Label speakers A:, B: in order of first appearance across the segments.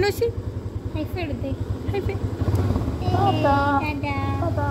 A: കണ്ണൂശി
B: ഹൈഫ് എടുത്തേ
A: high five
B: ടാറ്റാ.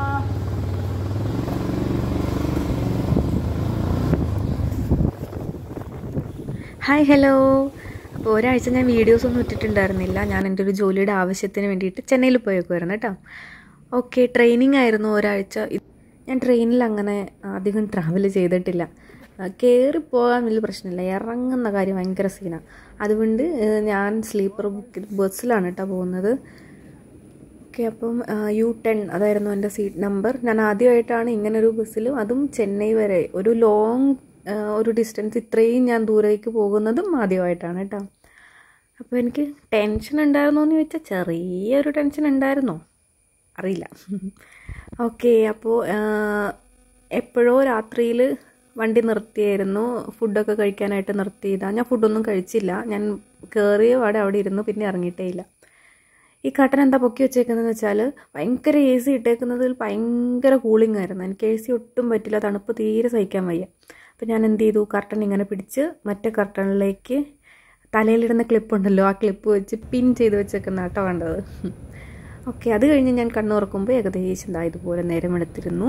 A: ഹായ് ഹലോ അപ്പോൾ ഒരാഴ്ച ഞാൻ വീഡിയോസ് ഒന്നും ഇട്ടിട്ടുണ്ടായിരുന്നില്ല ഞാൻ എൻ്റെ ഒരു ജോലിയുടെ ആവശ്യത്തിന് വേണ്ടിയിട്ട് ചെന്നൈയിൽ പോയേക്കുമായിരുന്നു കേട്ടോ ഓക്കെ ട്രെയിനിങ് ആയിരുന്നു ഒരാഴ്ച ഇത് ഞാൻ ട്രെയിനിൽ അങ്ങനെ അധികം ട്രാവൽ ചെയ്തിട്ടില്ല കയറി പോകാൻ വലിയ പ്രശ്നമില്ല ഇറങ്ങുന്ന കാര്യം ഭയങ്കര സീനാണ് അതുകൊണ്ട് ഏഹ്, ഞാൻ സ്ലീപ്പർ ബുക്ക് ബസ്സിലാണ് കേട്ടോ പോകുന്നത് ഓക്കെ അപ്പം യു ടെൻ അതായിരുന്നു എൻ്റെ സീറ്റ് നമ്പർ ഞാൻ ആദ്യമായിട്ടാണ് ഇങ്ങനെ ഒരു ബസ്സിലും അതും ചെന്നൈ വരെ ഒരു ലോങ് ഒരു ഡിസ്റ്റൻസ് ഇത്രയും ഞാൻ ദൂരേക്ക് പോകുന്നതും ആദ്യമായിട്ടാണ് കേട്ടോ അപ്പോൾ എനിക്ക് ടെൻഷൻ ഉണ്ടായിരുന്നോ എന്ന് ചോദിച്ചാൽ ചെറിയൊരു ടെൻഷൻ ഉണ്ടായിരുന്നോ അറിയില്ല ഓക്കെ അപ്പോൾ എപ്പോഴോ രാത്രിയിൽ വണ്ടി നിർത്തിയായിരുന്നു ഫുഡൊക്കെ കഴിക്കാനായിട്ട് നിർത്തിയതാ ഞാൻ ഫുഡൊന്നും കഴിച്ചില്ല ഞാൻ കയറിയ പാടെ അവിടെ ഇരുന്നു പിന്നെ ഇറങ്ങിയിട്ടേ ഇല്ല ഈ കട്ടൻ എന്താ പൊക്കി വെച്ചേക്കുന്നതെന്ന് വെച്ചാൽ ഭയങ്കര എ സി ഇട്ടേക്കുന്നതിൽ ഭയങ്കര കൂളിംഗ് ആയിരുന്നു എനിക്ക് എ സി ഒട്ടും പറ്റില്ല തണുപ്പ് തീരെ സഹിക്കാൻ വയ്യ അപ്പം ഞാൻ എന്ത് ചെയ്തു കർട്ടൻ ഇങ്ങനെ പിടിച്ച് മറ്റേ കർട്ടണിലേക്ക് തലയിലിടുന്ന ക്ലിപ്പ് ഉണ്ടല്ലോ ആ ക്ലിപ്പ് വെച്ച് പിൻ ചെയ്ത് വെച്ചേക്കുന്ന കേട്ടോ വേണ്ടത് ഓക്കെ അത് കഴിഞ്ഞ് ഞാൻ കണ്ണുറക്കുമ്പോൾ ഏകദേശം ദാ ഇതുപോലെ നേരം എടുത്തിരുന്നു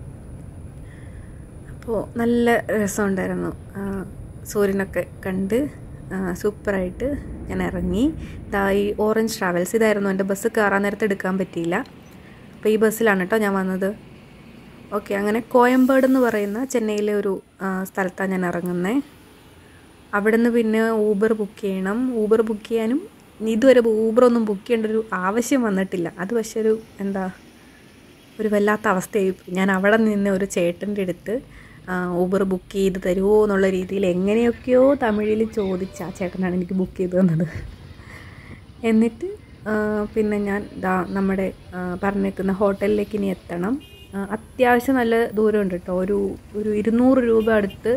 A: അപ്പോൾ നല്ല രസമുണ്ടായിരുന്നു ആ, സൂര്യനൊക്കെ കണ്ട് ആ, സൂപ്പറായിട്ട് ഞാൻ ഇറങ്ങി ഇതാ ഈ ഓറഞ്ച് ട്രാവൽസ് ഇതായിരുന്നു എൻ്റെ ബസ് കയറാൻ നേരത്തെ എടുക്കാൻ പറ്റിയില്ല അപ്പോൾ ഈ ബസ്സിലാണ് കേട്ടോ ഞാൻ വന്നത് ഓക്കെ അങ്ങനെ കോയമ്പേട് എന്ന് പറയുന്ന ചെന്നൈയിലെ ഒരു ആ, സ്ഥലത്താണ് ഞാൻ ഇറങ്ങുന്നത് അവിടെ നിന്ന് പിന്നെ ഊബർ ബുക്ക് ചെയ്യണം ഊബർ ബുക്ക് ചെയ്യാനും ഇതുവരെ ഊബർ ഒന്നും ബുക്ക് ചെയ്യേണ്ട ഒരു ആവശ്യം വന്നിട്ടില്ല അത് പക്ഷെ ഒരു എന്താ ഒരു വല്ലാത്ത അവസ്ഥയായി പോയി. ഞാൻ അവിടെ നിന്ന് ഒരു ചേട്ടൻ്റെ അടുത്ത് ഊബർ ബുക്ക് ചെയ്ത് തരുമോ എന്നുള്ള രീതിയിൽ എങ്ങനെയൊക്കെയോ തമിഴിൽ ചോദിച്ച ആ ചേട്ടനാണ് എനിക്ക് ബുക്ക് ചെയ്ത് തന്നത് എന്നിട്ട് ആ, പിന്നെ ഞാൻ ദാ നമ്മുടെ ആ, പറഞ്ഞേക്കുന്ന ഹോട്ടലിലേക്ക് ഇനി എത്തണം ആ, അത്യാവശ്യം നല്ല ദൂരമുണ്ട് കേട്ടോ ഒരു ഒരു ഇരുന്നൂറ് രൂപ അടുത്ത്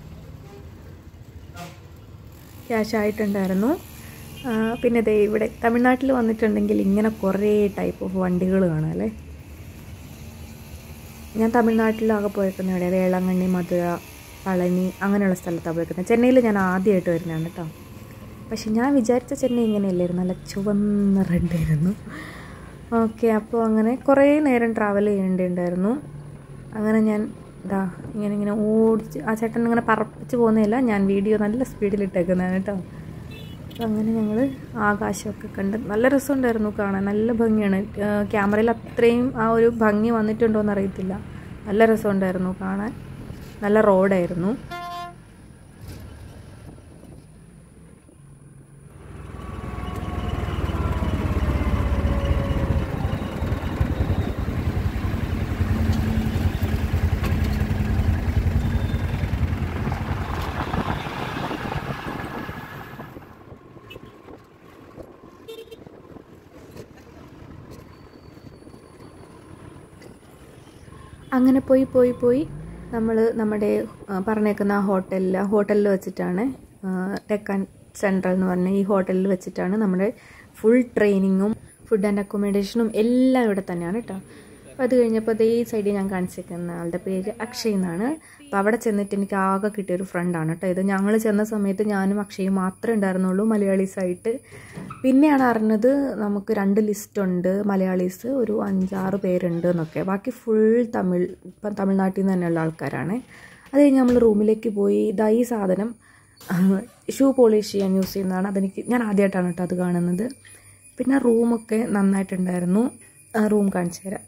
A: ക്യാഷ് ആയിട്ടുണ്ടായിരുന്നു ആ, പിന്നെ ദേ ഇവിടെ തമിഴ്നാട്ടിൽ വന്നിട്ടുണ്ടെങ്കിൽ ഇങ്ങനെ കുറേ ടൈപ്പ് ഓഫ് വണ്ടികൾ കാണാം അല്ലേ ഞാൻ തമിഴ്നാട്ടിലാകെ പോയേക്കുന്ന ഇവിടെ വേളാങ്കണ്ണി മധുര പളനി അങ്ങനെയുള്ള സ്ഥലത്താണ് പോയേക്കുന്നത് ചെന്നൈയിൽ ഞാൻ ആദ്യമായിട്ട് വരുന്നതാണ് കേട്ടോ പക്ഷെ ഞാൻ വിചാരിച്ച ചെന്നൈ ഇങ്ങനെയല്ലായിരുന്നു നല്ല ചുവന്ന റെഡ് ആയിരുന്നു ഓക്കെ അപ്പോൾ അങ്ങനെ കുറേ നേരം ട്രാവൽ ചെയ്യേണ്ടിണ്ടായിരുന്നു അങ്ങനെ ഞാൻ ഇതാ ഇങ്ങനെ ഇങ്ങനെ ഓടിച്ച് ആ ചേട്ടൻ ഇങ്ങനെ പറപ്പിച്ച് പോകുന്നതല്ല ഞാൻ വീഡിയോ നല്ല സ്പീഡിൽ ഇട്ടേക്കുന്നതാണ് കേട്ടോ അപ്പോൾ അങ്ങനെ ഞങ്ങൾ ആകാശമൊക്കെ കണ്ട് നല്ല രസമുണ്ടായിരുന്നു കാണാൻ നല്ല ഭംഗിയാണ് ക്യാമറയിൽ അത്രയും ആ ഒരു ഭംഗി വന്നിട്ടുണ്ടോ എന്ന് അറിയത്തില്ല നല്ല രസമുണ്ടായിരുന്നു കാണാൻ നല്ല റോഡായിരുന്നു അങ്ങനെ പോയി പോയി പോയി നമ്മൾ നമ്മുടെ ആ, പറഞ്ഞേക്കുന്ന ആ ഹോട്ടലിൽ ആ ഹോട്ടലിൽ വെച്ചിട്ടാണ് ടെക്കാൻ സെൻട്രൽ എന്ന് പറഞ്ഞ ഈ ഹോട്ടലിൽ വെച്ചിട്ടാണ് നമ്മുടെ ഫുൾ ട്രെയിനിങ്ങും ഫുഡ് ആൻഡ് അക്കോമഡേഷനും എല്ലാം ഇവിടെ തന്നെയാണ് കേട്ടോ അപ്പോൾ അത് കഴിഞ്ഞപ്പോൾ അതേ സൈഡിൽ ഞാൻ കാണിച്ചേക്കുന്ന ആളുടെ പേര് അക്ഷയ് എന്നാണ് അപ്പോൾ അവിടെ ചെന്നിട്ട് എനിക്ക് ആകെ കിട്ടിയൊരു ഫ്രണ്ടാണ് കേട്ടോ ഇത് ഞങ്ങൾ ചെന്ന സമയത്ത് ഞാനും അക്ഷയും മാത്രമേ ഉണ്ടായിരുന്നുള്ളൂ മലയാളീസായിട്ട് പിന്നെയാണ് അറിഞ്ഞത് നമുക്ക് രണ്ട് ലിസ്റ്റ് ഉണ്ട് മലയാളീസ് ഒരു അഞ്ചാറ് പേരുണ്ട് എന്നൊക്കെ ബാക്കി ഫുൾ തമിഴ് ഇപ്പം തമിഴ്നാട്ടിൽ നിന്ന് തന്നെയുള്ള ആൾക്കാരാണ് അത് കഴിഞ്ഞ് നമ്മൾ റൂമിലേക്ക് പോയി ഇതാ ഈ സാധനം ഷൂ പോളിഷ് ചെയ്യാൻ യൂസ് ചെയ്യുന്നതാണ് അതെനിക്ക് ഞാൻ ആദ്യമായിട്ടാണ് കേട്ടോ അത് കാണുന്നത് പിന്നെ റൂമൊക്കെ നന്നായിട്ടുണ്ടായിരുന്നു ആ റൂം കാണിച്ചു തരാം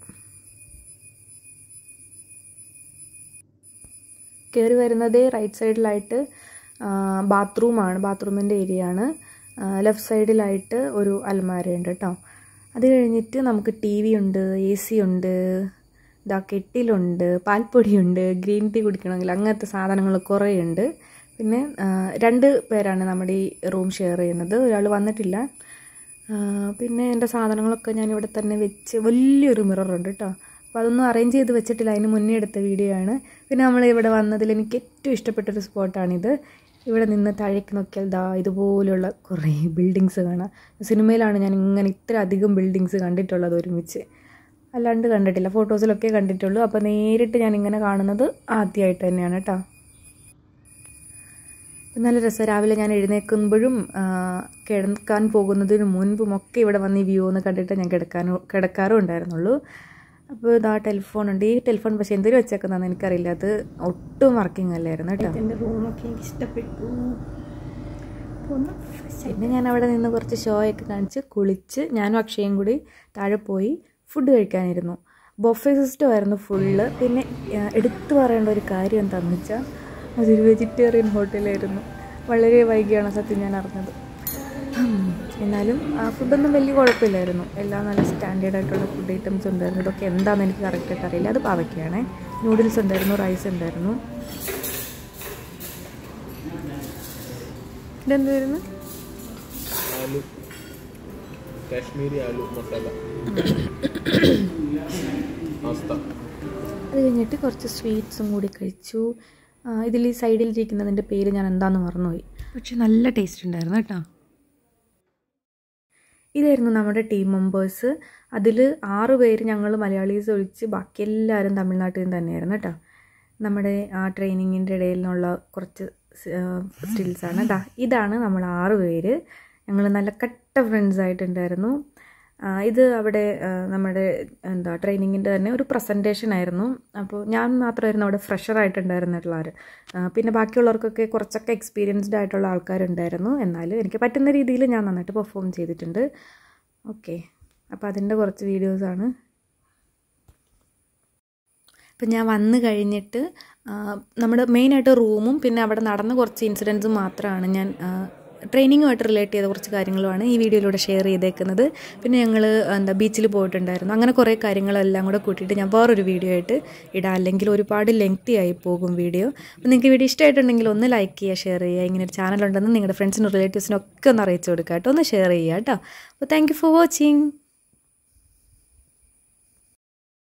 A: കയറി വരുന്നത് റൈറ്റ് സൈഡിലായിട്ട് ബാത്റൂമാണ് ബാത്റൂമിൻ്റെ ഏരിയ ആണ് ലെഫ്റ്റ് സൈഡിലായിട്ട് ഒരു അലമാരയുണ്ട് കേട്ടോ അത് കഴിഞ്ഞിട്ട് നമുക്ക് ടി വി ഉണ്ട് എ സി ഉണ്ട് ഇതാ കെട്ടിലുണ്ട് പാൽപ്പൊടിയുണ്ട് ഗ്രീൻ ടീ കുടിക്കണമെങ്കിൽ അങ്ങനത്തെ സാധനങ്ങൾ കുറേ ഉണ്ട് പിന്നെ ആ, രണ്ട് പേരാണ് നമ്മുടെ ഈ റൂം ഷെയർ ചെയ്യുന്നത് ഒരാൾ വന്നിട്ടില്ല ആ, പിന്നെ എൻ്റെ സാധനങ്ങളൊക്കെ ഞാൻ ഇവിടെ തന്നെ വെച്ച് വലിയൊരു മിററുണ്ട് കേട്ടോ അപ്പോൾ അതൊന്നും അറേഞ്ച് ചെയ്ത് വെച്ചിട്ടില്ല അതിന് മുന്നേ എടുത്ത വീഡിയോ ആണ് പിന്നെ നമ്മൾ ഇവിടെ വന്നതിൽ എനിക്ക് ഏറ്റവും ഇഷ്ടപ്പെട്ടൊരു സ്പോട്ടാണിത് ഇവിടെ നിന്ന് താഴേക്ക് നോക്കിയാൽ ദാ ഇതുപോലുള്ള കുറേ ബിൽഡിങ്സ് കാണാം സിനിമയിലാണ് ഞാൻ ഇങ്ങനെ ഇത്ര അധികം ബിൽഡിങ്സ് കണ്ടിട്ടുള്ളത് ഒരുമിച്ച് അല്ലാണ്ട് കണ്ടിട്ടില്ല ഫോട്ടോസിലൊക്കെ കണ്ടിട്ടുള്ളൂ അപ്പോൾ നേരിട്ട് ഞാൻ ഇങ്ങനെ കാണുന്നത് ആദ്യമായിട്ട് തന്നെയാണ് കേട്ടോ നല്ല രസം രാവിലെ ഞാൻ എഴുന്നേൽക്കുമ്പോഴും ആ, കിടക്കാൻ പോകുന്നതിന് മുൻപും ഒക്കെ ഇവിടെ വന്ന് ഈ വ്യൂ ഒന്ന് കണ്ടിട്ട് ഞാൻ കിടക്കാനോ കിടക്കാറും ഉണ്ടായിരുന്നുള്ളൂ അപ്പോൾ ഇതാ ടെലിഫോൺ ഉണ്ട് ഈ ടെലിഫോൺ പക്ഷേ എന്തിനു വെച്ചേക്കുന്നതെന്ന് എനിക്കറിയില്ല അത് ഒട്ടും വർക്കിംഗ് അല്ലായിരുന്നു കേട്ടോ
B: എൻ്റെ റൂമൊക്കെ എനിക്ക് ഇഷ്ടപ്പെട്ടു അപ്പോൾ ഒന്ന് fresh ആയി.
A: പിന്നെ ഞാൻ അവിടെ നിന്ന് കുറച്ച് ഷോ ഒക്കെ കാണിച്ച് കുളിച്ച് ഞാനും അക്ഷയും കൂടി താഴെ പോയി ഫുഡ് കഴിക്കാനിരുന്നു ബൊഫെ സിസ്റ്റം ആയിരുന്നു ഫുള്ള് പിന്നെ ആ, എടുത്തു പറയേണ്ട ഒരു കാര്യം എന്താണെന്ന് വെച്ചാൽ അതൊരു വെജിറ്റേറിയൻ ഹോട്ടലായിരുന്നു വളരെ വൈകിയാണ് സത്യം ഞാൻ അറിഞ്ഞത് ഉം. എന്നാലും ആ ഫുഡൊന്നും വലിയ കുഴപ്പമില്ലായിരുന്നു എല്ലാം നല്ല സ്റ്റാൻഡേർഡ് ആയിട്ടുള്ള ഫുഡ് ഐറ്റംസ് ഉണ്ടായിരുന്നു ഇതൊക്കെ എന്താണെന്ന് എനിക്ക് കറക്റ്റായിട്ട് അറിയില്ല അത് പാവയ്ക്കാണേ നൂഡിൽസ് ഉണ്ടായിരുന്നു റൈസ് ഉണ്ടായിരുന്നു ഇതെന്തായിരുന്നു
C: आलू काश्मीरी आलू मसाला पास्ता
A: അത് കഴിഞ്ഞിട്ട് കുറച്ച് സ്വീറ്റ്സും കൂടി കഴിച്ചു ഇതിൽ ഈ സൈഡിലിരിക്കുന്നതിൻ്റെ പേര് ഞാൻ എന്താണെന്ന് മറന്നുപോയി പക്ഷെ നല്ല ടേസ്റ്റ് ഉണ്ടായിരുന്നു കേട്ടോ ഇതായിരുന്നു നമ്മുടെ ടീം മെമ്പേഴ്സ് അതിൽ ആറ് പേര് ഞങ്ങൾ മലയാളീസ് ഒഴിച്ച് ബാക്കി എല്ലാവരും തമിഴ്നാട്ടിൽ നിന്ന് തന്നെയായിരുന്നു കേട്ടോ നമ്മുടെ ആ ട്രെയിനിങ്ങിൻ്റെ ഇടയിൽ നിന്നുള്ള കുറച്ച് സ്റ്റിൽസാണ് ഇതാ ഇതാണ് നമ്മൾ ആറ് പേര് ഞങ്ങൾ നല്ല കട്ട ഫ്രണ്ട്സ് ആയിട്ടുണ്ടായിരുന്നു ആ, ഇത് അവിടെ ആ, നമ്മുടെ എന്താ ട്രെയിനിങ്ങിൻ്റെ തന്നെ ഒരു പ്രസൻറ്റേഷൻ ആയിരുന്നു അപ്പോൾ ഞാൻ മാത്രമായിരുന്നു അവിടെ ഫ്രഷർ ആയിട്ടുണ്ടായിരുന്നിട്ടുള്ള ആര് ആ, പിന്നെ ബാക്കിയുള്ളവർക്കൊക്കെ കുറച്ചൊക്കെ എക്സ്പീരിയൻസ്ഡ് ആയിട്ടുള്ള ആൾക്കാരുണ്ടായിരുന്നു എന്നാലും എനിക്ക് പറ്റുന്ന രീതിയിൽ ഞാൻ നന്നായിട്ട് പെർഫോം ചെയ്തിട്ടുണ്ട് ഓക്കെ അപ്പോൾ അതിൻ്റെ കുറച്ച് വീഡിയോസാണ് അപ്പം ഞാൻ വന്നു കഴിഞ്ഞിട്ട് ആ, നമ്മുടെ മെയിനായിട്ട് റൂമും പിന്നെ അവിടെ നടന്ന കുറച്ച് ഇൻസിഡൻസും മാത്രമാണ് ഞാൻ ട്രെയിനിങ്ങുമായിട്ട് റിലേറ്റ് ചെയ്ത കുറച്ച് കാര്യങ്ങളുമാണ് ഈ വീഡിയോയിലൂടെ ഷെയർ ചെയ്തേക്കുന്നത് പിന്നെ ഞങ്ങൾ എന്താ ബീച്ചിൽ പോയിട്ടുണ്ടായിരുന്നു അങ്ങനെ കുറേ കാര്യങ്ങളെല്ലാം കൂടെ കൂട്ടിയിട്ട് ഞാൻ വേറൊരു വീഡിയോ ആയിട്ട് ഇടാം അല്ലെങ്കിൽ ഒരുപാട് ലെങ്തി ആയി പോകും വീഡിയോ അപ്പോൾ നിങ്ങൾക്ക് വീഡിയോ ഇഷ്ടമായിട്ടുണ്ടെങ്കിൽ ഒന്ന് ലൈക്ക് ചെയ്യുക ഷെയർ ചെയ്യുക ഇങ്ങനെ ഒരു ചാനൽ ഉണ്ടെന്ന് നിങ്ങളുടെ ഫ്രണ്ട്സിനും റിലേറ്റീവ്സിനും ഒക്കെ ഒന്ന് അറിയിച്ചു കൊടുക്കുക കേട്ടോ ഒന്ന് ഷെയർ ചെയ്യുക കേട്ടോ അപ്പോൾ താങ്ക് യു ഫോർ വാച്ചിങ്